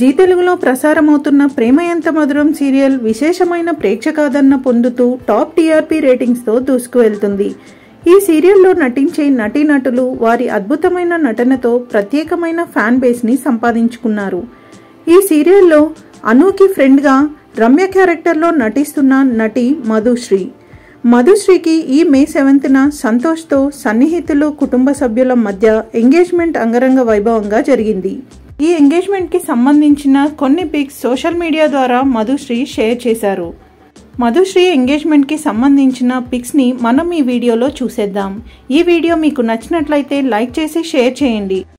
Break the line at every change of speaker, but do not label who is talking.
G తెలుగులో ప్రసారమవుతున్న ప్రేమ ఎంత మధురం సీరియల్ విశేషమైన ప్రేక్షకాదరణ పొందుతూ టాప్ టీఆర్పీ రేటింగ్స్తో దూసుకువెళ్తుంది ఈ సీరియల్లో నటించే నటీనటులు వారి అద్భుతమైన నటనతో ప్రత్యేకమైన ఫ్యాన్ బేస్ని సంపాదించుకున్నారు ఈ సీరియల్లో అనూకి ఫ్రెండ్గా రమ్య క్యారెక్టర్లో నటిస్తున్న నటి మధుశ్రీ మధుశ్రీకి ఈ మే సెవెంత్న సంతోష్తో సన్నిహితులు కుటుంబ సభ్యుల మధ్య ఎంగేజ్మెంట్ అంగరంగ వైభవంగా జరిగింది ఈ ఎంగేజ్మెంట్కి సంబంధించిన కొన్ని పిక్స్ సోషల్ మీడియా ద్వారా మధుశ్రీ షేర్ చేశారు మధుశ్రీ ఎంగేజ్మెంట్కి సంబంధించిన పిక్స్ని మనం ఈ వీడియోలో చూసేద్దాం ఈ వీడియో మీకు నచ్చినట్లయితే లైక్ చేసి షేర్ చేయండి